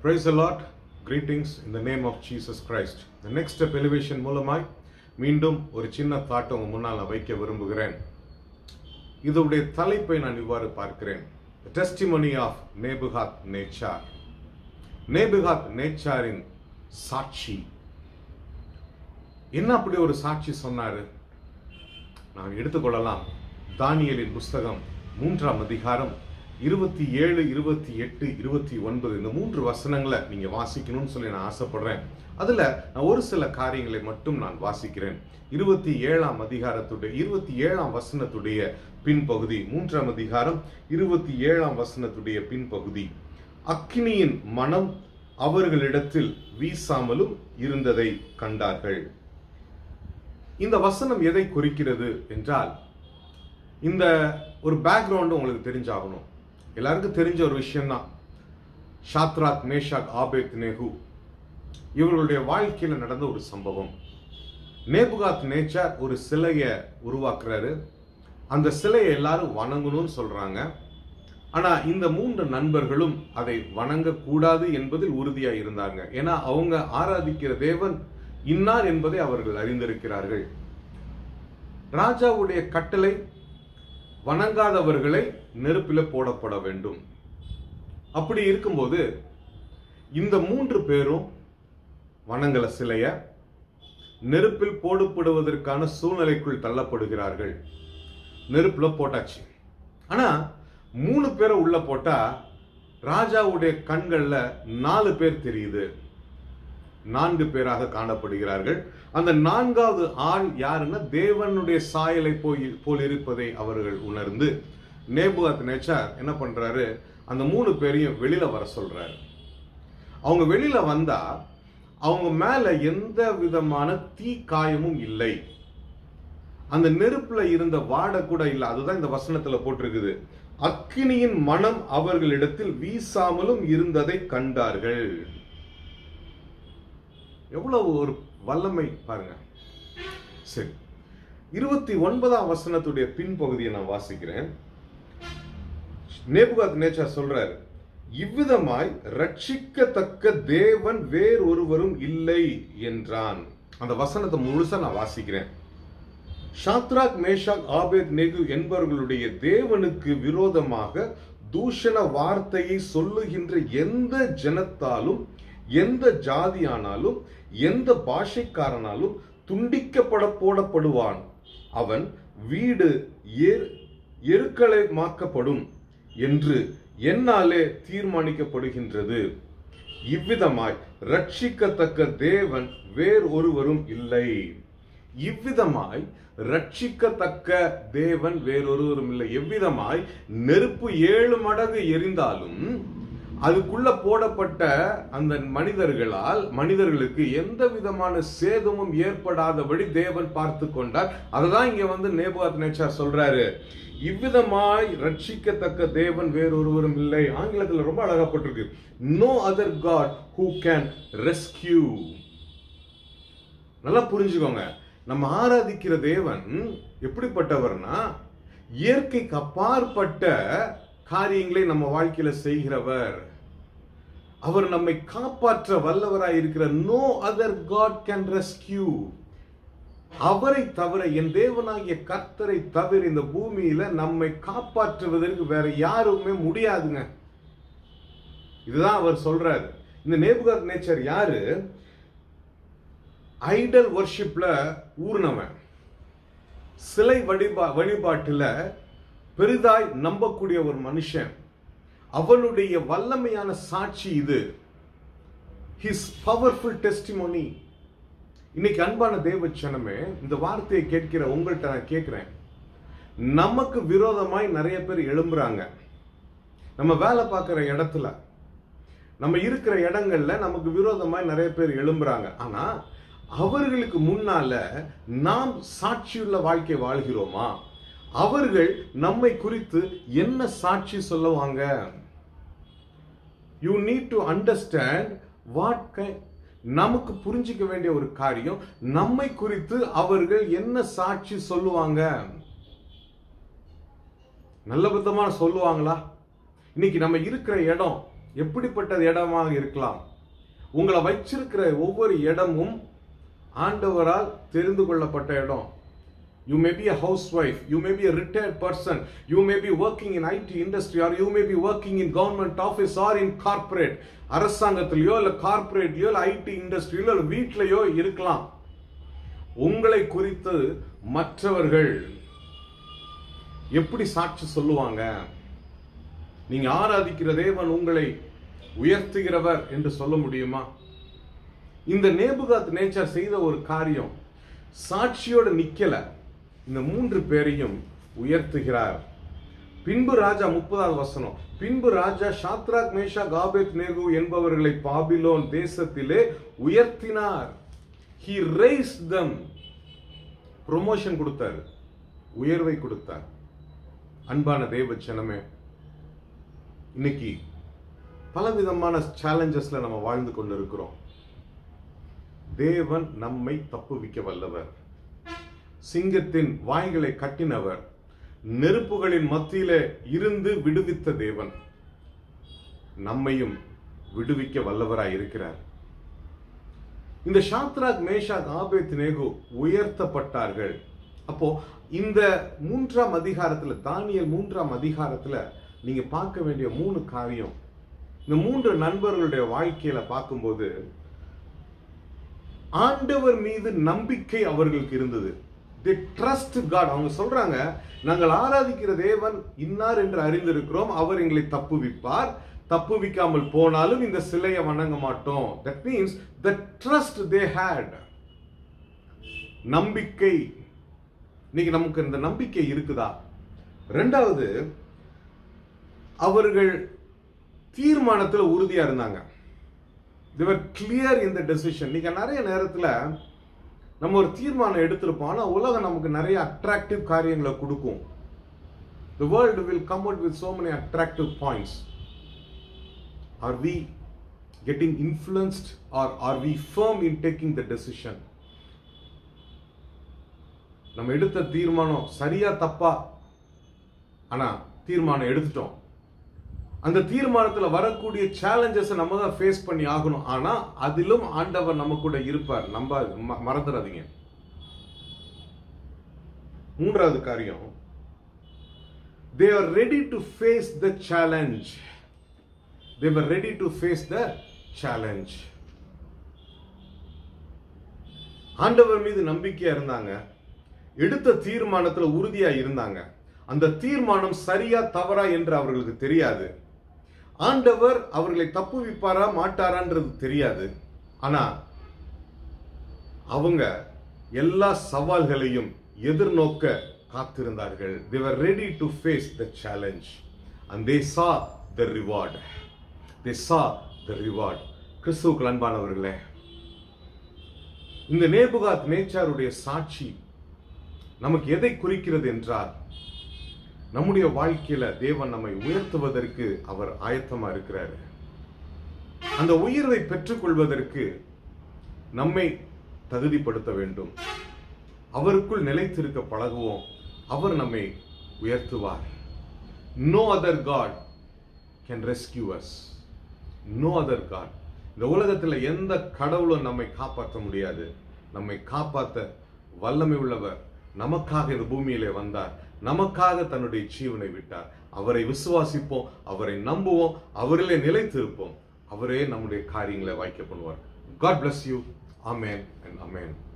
Praise the Lord. Greetings in the name of Jesus Christ. The next step elevation மூலமாய் மீண்டும் ஒரு சின்ன தாட்டை உங்க முன்னால் நான் வைக்க விரும்புகிறேன் இதோடைய தலைப்பை நான் இவ்வாறு பார்க்கிறேன் டெஸ்டிமனி ஆஃப் நேபுகாத் நேச்சார் நேபுகாத் நேச்சாரின் சாட்சி என்ன அப்படி ஒரு சாட்சி சொன்னாரு நான் எடுத்துக்கொள்ளலாம் தானியலின் புஸ்தகம் மூன்றாம் அதிகாரம் இருபத்தி ஏழு இருபத்தி எட்டு இருபத்தி ஒன்பது இந்த மூன்று வசனங்களை நீங்க வாசிக்கணும்னு சொல்லி நான் ஆசைப்படுறேன் அதுல நான் ஒரு சில காரியங்களை மட்டும் நான் வாசிக்கிறேன் இருபத்தி ஏழாம் அதிகாரத்துடைய இருபத்தி ஏழாம் வசனத்துடைய பின்பகுதி மூன்றாம் அதிகாரம் இருபத்தி ஏழாம் வசனத்துடைய பின்பகுதி அக்னியின் மனம் அவர்களிடத்தில் வீசாமலும் இருந்ததை கண்டார்கள் இந்த வசனம் எதை குறிக்கிறது என்றால் இந்த ஒரு பேக்ரவுண்டு உங்களுக்கு தெரிஞ்சாகணும் எல்லாருக்கும் தெரிஞ்ச ஒரு விஷயம்தான் ஷாத்ராக் மேஷாக் ஆபேத் நேகு இவர்களுடைய வாழ்க்கையில் நடந்த ஒரு சம்பவம் நேபுகாத் நேச்சார் ஒரு சிலையை உருவாக்குறாரு அந்த சிலையை எல்லாரும் வணங்கணும்னு சொல்றாங்க ஆனா இந்த மூன்று நண்பர்களும் அதை வணங்கக்கூடாது என்பதில் உறுதியாக இருந்தாங்க ஏன்னா அவங்க ஆராதிக்கிற தேவன் இன்னார் என்பதை அவர்கள் அறிந்திருக்கிறார்கள் ராஜாவுடைய கட்டளை வணங்காதவர்களை நெருப்பில் போடப்பட வேண்டும் அப்படி இருக்கும்போது இந்த மூன்று பேரும் வணங்கல சிலைய நெருப்பில் போடப்படுவதற்கான சூழ்நிலைக்குள் தள்ளப்படுகிறார்கள் நெருப்புல போட்டாச்சு ஆனா மூணு பேரை உள்ள போட்டா ராஜாவுடைய கண்கள்ல நாலு பேர் தெரியுது நான்கு பேராக காணப்படுகிறார்கள் அந்த நான்காவது ஆள் யாருன்னா தேவனுடைய சாயலை போய் போல் இருப்பதை அவர்கள் உணர்ந்து நேபுகாத் நேச்சார் என்ன பண்றாரு அந்த மூணு பேரையும் வெளியில வர சொல்றாரு அவங்க வெளியில வந்தா அவங்க மேல எந்த விதமான தீ காயமும் இல்லை அந்த நெருப்புல இருந்த வாடை கூட இல்லை அதுதான் இந்த வசனத்துல போட்டிருக்குது அக்கினியின் மனம் அவர்களிடத்தில் வீசாமலும் இருந்ததை கண்டார்கள் எவ்வளவு ஒரு வல்லமை பாருங்க சரி இருபத்தி ஒன்பதாம் வசனத்துடைய பின்பகுதியை நான் வாசிக்கிறேன் நேபுகாத் நேச்சா சொல்றாரு இவ்விதமாய் ரட்சிக்கத்தக்க தேவன் வேறு ஒருவரும் இல்லை என்றான் அந்த வசனத்தை முழுசா நான் வாசிக்கிறேன் ஷாத்ராக் மேஷாக் ஆபேத் நெகு என்பவர்களுடைய தேவனுக்கு விரோதமாக தூஷண வார்த்தையை சொல்லுகின்ற எந்த ஜனத்தாலும் எந்த ஜாதியானாலும் எந்த பாஷைக்காரனாலும் துண்டிக்கப்பட போடப்படுவான் அவன் வீடு எருக்களமாக்கப்படும் என்று என்னாலே தீர்மானிக்கப்படுகின்றது இவ்விதமாய் ரட்சிக்கத்தக்க தேவன் வேறு ஒருவரும் இல்லை இவ்விதமாய் ரட்சிக்கத்தக்க தேவன் வேறொருவரும் இல்லை எவ்விதமாய் நெருப்பு ஏழு மடங்கு எரிந்தாலும் அதுக்குள்ள போடப்பட்ட அந்த மனிதர்களால் மனிதர்களுக்கு எந்த விதமான சேதமும் ஏற்படாதபடி தேவன் பார்த்து கொண்டார் அததான் இங்க வந்து நேபுகாத் நேச்சார் சொல்றாரு இவ்விதமாய் ரட்சிக்கத்தக்க தேவன் வேறொருவரும் இல்லை ஆங்கிலத்தில் ரொம்ப அழகாப்பட்டிருக்கு no other god who can rescue நல்லா புரிஞ்சுக்கோங்க நம்ம ஆராதிக்கிற தேவன் எப்படிப்பட்டவர்னா இயற்கைக்கு அப்பாற்பட்ட காரியங்களை நம்ம வாழ்க்கையில செய்கிறவர் அவர் நம்மை காப்பாற்ற வல்லவராய் இருக்கிற no other god can rescue அவரை தவிர என் தேவனாகிய கர்த்தரை தவிர இந்த பூமியில நம்மை காப்பாற்றுவதற்கு வேற யாருமே முடியாதுங்க இதுதான் அவர் சொல்றாரு இந்த நேபுகாத் நேச்சர் யாரு ஐடல் வர்ஷிப்ல ஊர்னவன் சிலை வழிபா வழிபாட்டுல பெரிதாய் நம்பக்கூடிய ஒரு மனுஷன் அவனுடைய வல்லமையான சாட்சி இது ஹிஸ் பவர்ஃபுல் டெஸ்டிமோனி இன்னைக்கு அன்பான தேவச்சனமே இந்த வார்த்தையை கேட்கிற உங்கள்கிட்ட நான் கேட்கிறேன் நமக்கு விரோதமாய் நிறைய பேர் எழும்புறாங்க நம்ம வேலை பார்க்குற இடத்துல நம்ம இருக்கிற இடங்கள்ல நமக்கு விரோதமாய் நிறைய பேர் எழும்புறாங்க ஆனா அவர்களுக்கு முன்னால நாம் சாட்சியுள்ள வாழ்க்கை வாழ்கிறோமா அவர்கள் நம்மை குறித்து என்ன சாட்சி சொல்லுவாங்க you need to understand what நமக்கு புரிஞ்சிக்க வேண்டிய ஒரு காரியம் நம்மை குறித்து அவர்கள் என்ன சாட்சி சொல்லுவாங்க நல்ல விதமா சொல்லுவாங்களா இன்னைக்கு நம்ம இருக்கிற இடம் எப்படிப்பட்ட இடமாக இருக்கலாம் உங்களை வச்சிருக்கிற ஒவ்வொரு இடமும் ஆண்டவரால் தெரிந்து கொள்ளப்பட்ட இடம் You may be a housewife, you may be a retired person, you may be working in IT industry, or you may be working in government office or in corporate. அரசாங்கத்திலேயோ இல்ல கார்பரேட்லயோ இல்ல ஐடி இண்டஸ்ட்ரியிலோ இல்ல வீட்லயோ இருக்கலாம் உங்களை குறித்து மற்றவர்கள் எப்படி சாட்சி சொல்லுவாங்க நீங்க ஆராதிக்கிற தேவன் உங்களை உயர்த்துகிறவர் என்று சொல்ல முடியுமா இந்த நேபுகாத் நேச்சர் செய்த ஒரு காரியம் சாட்சியோட நிக்கல இந்த மூன்று பேரையும் உயர்த்துகிறார் பின்பு ராஜா முப்பதாவது வசனம் பின்பு ராஜா ஷாத்ராக் மேஷா காபேத் நேகு என்பவர்களை பாபிலோன் தேசத்திலே உயர்த்தினார் he raised them ப்ரொமோஷன் கொடுத்தார் உயர்வை கொடுத்தார் அன்பான தேவ ஜனமே இன்னைக்கு பலவிதமான சேலஞ்சஸ்ல நம்ம வாழ்ந்து கொண்டிருக்கிறோம் தேவன் நம்மை தப்புவிக்க வல்லவர் சிங்கத்தின் வாய்களை கட்டினவர் நெருப்புகளின் மத்தியிலே இருந்து விடுவித்த தேவன் நம்மையும் விடுவிக்க வல்லவராய் இருக்கிறார் இந்த ஷாத்ராக் மேஷாக் ஆபேத் நேகு உயர்த்தப்பட்டார்கள் அப்போ இந்த மூன்றாம் அதிகாரத்துல தானியல் மூன்றாம் அதிகாரத்துல நீங்க பார்க்க வேண்டிய மூணு காரியம் இந்த மூன்று நண்பர்களுடைய வாழ்க்கையில பார்க்கும்போது ஆண்டவர் மீது நம்பிக்கை அவர்களுக்கு இருந்தது தி ட்ரஸ்ட் காட் அவங்க சொல்றாங்க நாங்கள் ஆராதிக்கிற தேவன் இன்னார் என்று அறிந்திருக்கிறோம் அவர் எங்களை தப்புவிப்பார் தப்புவிக்காமல் போனாலும் இந்த சிலையை வணங்க மாட்டோம் that means the trust they had நம்பிக்கை இன்னைக்கு நமக்கு இந்த நம்பிக்கை இருக்குதா ரெண்டாவது அவர்கள் தீர்மானத்தில் உறுதியா இருந்தாங்க தேவர் கிளியர் இந்த டெசிஷன் நீங்க நிறைய நேரத்துல நம்ம ஒரு தீர்மானம் எடுத்திருப்போம் ஆனா உலகம் நமக்கு நிறைய அட்ராக்டிவ் காரியங்களை கொடுக்கும் the world will come out with so many attractive points are we getting influenced or are we firm in taking the decision நம்ம எடுத்த தீர்மானம் சரியா தப்பா ஆனா தீர்மானம் எடுத்துட்டோம் அந்த தீர்மானத்துல வரக்கூடிய சேலஞ்சஸ் நம்ம தான் ஃபேஸ் பண்ணி ஆகணும் ஆனா அதிலும் ஆண்டவர் நம்ம கூட இருப்பார் நம்ப ம- மறந்துடாதீங்க மூன்றாவது காரியம் they are ready to face the challenge they were ready to face the challenge ஆண்டவர் மீது நம்பிக்கையா இருந்தாங்க எடுத்த தீர்மானத்துல உறுதியா இருந்தாங்க அந்த தீர்மானம் சரியா தவறா என்று அவர்களுக்கு தெரியாது ஆண்டவர் அவர்களை தப்புவிப்பாரா மாட்டாரான்றது தெரியாது ஆனா அவங்க எல்லா சவால்களையும் எதிர்நோக்க காத்திருந்தார்கள் they were ready to face the challenge and they saw the reward they saw the reward கிறிஸ்துவுக்கு அன்பானவர்களே இந்த நேபுகாத் நேச்சாருடைய சாட்சி நமக்கு எதை குறிக்கிறது என்றால் நம்முடைய வாழ்க்கையில தேவன் நம்மை உயர்த்துவதற்கு அவர் ஆயத்தமா இருக்கிறாரு அந்த உயர்வை பெற்றுக்கொள்வதற்கு நம்மை தகுதிப்படுத்த வேண்டும் அவருக்குள் நிலைத்திருக்க பழகுவோம் அவர் நம்மை உயர்த்துவார் no other god can rescue us no other god இந்த உலகத்தில் எந்த கடவுளும் நம்மை காப்பாற்ற முடியாது நம்மை காப்பாற்ற வல்லமை உள்ளவர் நமக்காக இந்த பூமியிலே வந்தார் நமக்காக தன்னுடைய ஜீவனை விட்டார் அவரை விசுவாசிப்போம் அவரை நம்புவோம் அவரிலே நிலைத்திருப்போம் அவரே நம்முடைய காரியங்களை வாய்க்க பண்ணுவார் god bless you amen and amen